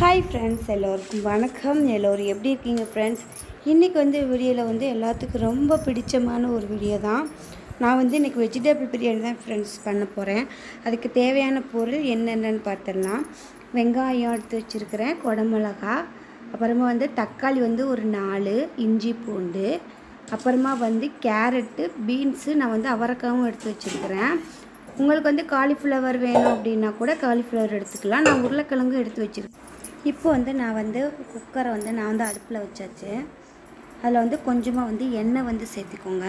hi friends எல்லோருக்கும் வணக்கம் எல்லோரும் எப்படி இருக்கீங்க ஃப்ரெண்ட்ஸ் இன்றைக்கி வந்து வீடியோவில் வந்து எல்லாத்துக்கும் ரொம்ப பிடிச்சமான ஒரு வீடியோ தான் நான் வந்து இன்றைக்கி வெஜிடபிள் பிரியாணி தான் ஃப்ரெண்ட்ஸ் பண்ண போகிறேன் அதுக்கு தேவையான பொருள் என்னென்னு பார்த்துடலாம் வெங்காயம் எடுத்து வச்சுருக்கிறேன் குடமிளகா அப்புறமா வந்து தக்காளி வந்து ஒரு நாலு இஞ்சி பூண்டு அப்புறமா வந்து கேரட்டு பீன்ஸு நான் வந்து அவரைக்காவும் எடுத்து வச்சுருக்கிறேன் உங்களுக்கு வந்து காலிஃப்ளவர் வேணும் அப்படின்னா கூட காலிஃப்ளவர் எடுத்துக்கலாம் நான் உருளைக்கிழங்கும் எடுத்து வச்சுருக்கேன் இப்போ வந்து நான் வந்து குக்கரை வந்து நான் வந்து அடுப்பில் வச்சாச்சு அதில் வந்து கொஞ்சமாக வந்து எண்ணெய் வந்து சேர்த்துக்கோங்க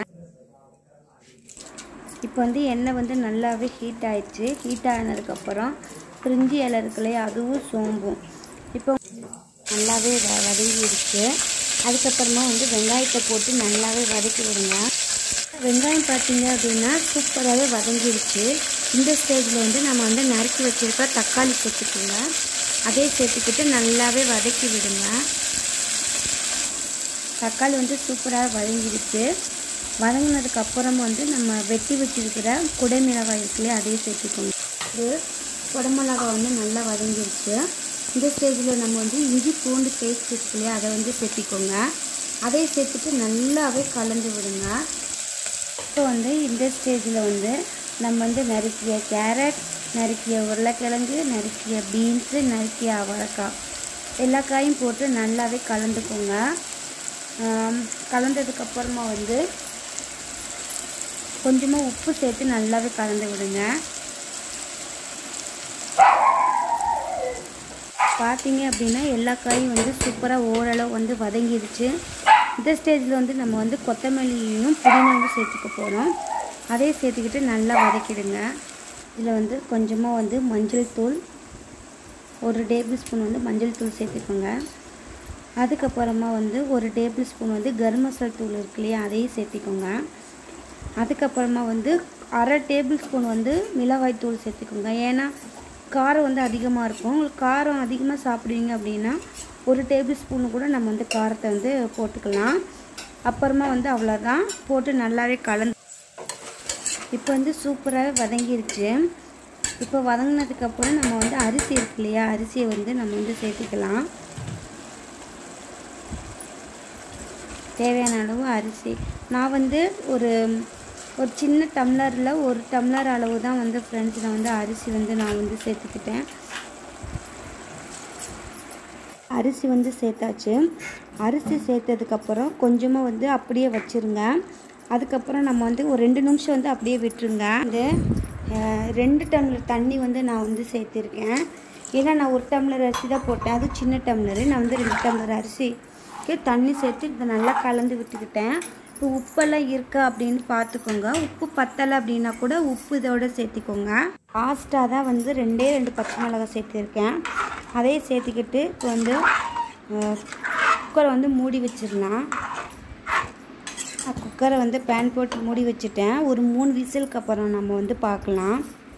இப்போ வந்து எண்ணெய் வந்து நல்லாவே ஹீட் ஆயிடுச்சு ஹீட் ஆனதுக்கப்புறம் பிரிஞ்சி இலை இருக்குல்லையே அதுவும் சோம்பும் இப்போ நல்லாவே வ வதங்கிடுச்சு அதுக்கப்புறமா வந்து வெங்காயத்தை போட்டு நல்லாவே வதக்கி விடுங்க வெங்காயம் பார்த்தீங்க அப்படின்னா சூப்பராகவே வதங்கிடுச்சு இந்த ஸ்டேஜில் வந்து நம்ம வந்து நறுக்கி வச்சுருக்க தக்காளி சேர்த்துக்கோங்க அதே சேர்த்துக்கிட்டு நல்லாவே வதக்கி விடுங்க தக்காளி வந்து சூப்பராக வதங்கிடுச்சு வதங்கினதுக்கு அப்புறம் வந்து நம்ம வெட்டி வச்சிருக்கிற குடைமிளகாய் இருக்குல்லையே அதையும் சேர்த்துக்கோங்க இது குடமிளகாய் வந்து நல்லா வதங்கிடுச்சு இந்த ஸ்டேஜில் நம்ம வந்து இஞ்சி பூண்டு பேஸ்ட் இருக்கு இல்லையா அதை வந்து சேர்த்திக்கோங்க அதையும் சேர்த்துட்டு நல்லாவே கலந்து விடுங்க இப்போ வந்து இந்த ஸ்டேஜில் வந்து நம்ம வந்து நறுக்கிய கேரட் நறுக்கிய உருளைக்கிழங்கு நறுக்கிய பீன்ஸு நறுக்கிய அவரைக்காய் எல்லா காயும் போட்டு நல்லாவே கலந்துக்கோங்க ஆம், கலந்ததுக்கப்புறமா வந்து கொஞ்சமாக உப்பு சேர்த்து நல்லாவே கலந்து விடுங்க பார்த்தீங்க அப்படின்னா எல்லா காயும் வந்து சூப்பராக ஓரளவு வந்து வதங்கிடுச்சு இந்த ஸ்டேஜில் வந்து நம்ம வந்து கொத்தமல்லியும் புதினாவும் சேர்த்துக்க போகிறோம் அதையும் சேர்த்துக்கிட்டு நல்லா வதக்கிடுங்க இதில் வந்து கொஞ்சமாக வந்து மஞ்சள் தூள் ஒரு டேபிள் ஸ்பூன் வந்து மஞ்சள் தூள் சேர்த்துக்கோங்க அதுக்கப்புறமா வந்து ஒரு டேபிள் ஸ்பூன் வந்து கரம் மசால் தூள் இருக்கு இல்லையா அதையும் சேர்த்திக்கோங்க அதுக்கப்புறமா வந்து அரை டேபிள் ஸ்பூன் வந்து மிளகாய் தூள் சேர்த்துக்கோங்க ஏன்னா காரம் வந்து அதிகமாக இருக்கும் உங்களுக்கு காரம் அதிகமாக சாப்பிடுவீங்க அப்படின்னா ஒரு டேபிள் ஸ்பூன் கூட நம்ம வந்து காரத்தை வந்து போட்டுக்கலாம் அப்புறமா வந்து அவ்வளோதான் போட்டு நல்லாவே கலந்து இப்போ வந்து சூப்பராக வதங்கிருச்சு இப்போ வதங்கினதுக்கப்புறம் நம்ம வந்து அரிசி இருக்கு இல்லையா அரிசியை வந்து நம்ம வந்து சேர்த்துக்கலாம் தேவையான அளவு அரிசி நான் வந்து ஒரு ஒரு சின்ன டம்ளரில் ஒரு டம்ளர் அளவு தான் வந்து ஃப்ரெண்ட்ஸ் நான் வந்து அரிசி வந்து நான் வந்து சேர்த்துக்கிட்டேன் அரிசி வந்து சேர்த்தாச்சு அரிசி சேர்த்ததுக்கப்புறம் கொஞ்சமாக வந்து அப்படியே வச்சுருங்க அதுக்கப்புறம் நம்ம வந்து ஒரு ரெண்டு நிமிஷம் வந்து அப்படியே விட்டுருங்க வந்து அஹ், ரெண்டு டம்ளர் தண்ணி வந்து நான் வந்து சேர்த்துருக்கேன் ஏன்னா நான் ஒரு டம்ளர் அரிசி தான் போட்டேன் அது சின்ன டம்ளரு நான் வந்து ரெண்டு டம்ளர் அரிசிக்கு தண்ணி சேர்த்து இதை நல்லா கலந்து விட்டுக்கிட்டேன் இப்போ உப்பெல்லாம் இருக்கா அப்படின்னு பார்த்துக்கோங்க உப்பு பத்தலை அப்படின்னா கூட உப்பு இதோட சேர்த்திக்கோங்க லாஸ்ட்டாக தான் வந்து ரெண்டே ரெண்டு பச்சை மிளகாய் சேர்த்துருக்கேன் அதையும் சேர்த்துக்கிட்டு இப்போ வந்து குக்கரை வந்து மூடி வச்சிடலாம் குக்கரை வந்து பேன் போட்டு மூடி வச்சுட்டேன் ஒரு மூணு விசிலுக்கு அப்புறம் நம்ம வந்து பார்க்கலாம்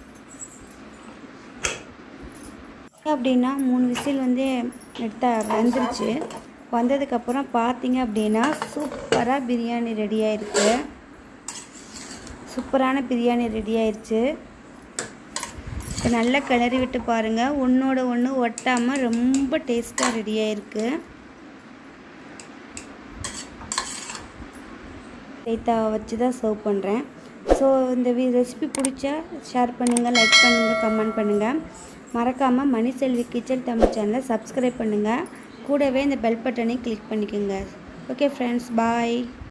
அப்படின்னா மூணு விசில் வந்து எடுத்தா வந்துருச்சு வந்ததுக்கப்புறம் பார்த்தீங்க அப்படின்னா சூப்பராக பிரியாணி ரெடி ஆயிருக்கு சூப்பரான பிரியாணி ரெடி ஆயிருச்சு இப்போ நல்லா கிளறி விட்டு பாருங்கள் ஒன்றோட ஒன்று ஒட்டாமல் ரொம்ப டேஸ்ட்டாக ரெடி ஆயிருக்கு ரைத்தாவை வச்சு தான் சர்வ் பண்ணுறேன் ஸோ இந்த ரெசிபி பிடிச்சா ஷேர் பண்ணுங்கள் லைக் பண்ணுங்கள் கமெண்ட் பண்ணுங்கள் மறக்காமல் மணி செல்வி கிச்சன் தமிழ் சேனலை சப்ஸ்கிரைப் பண்ணுங்கள் கூடவே இந்த பெல் பட்டனையும் கிளிக் பண்ணிக்கோங்க ஓகே ஃப்ரெண்ட்ஸ் பாய்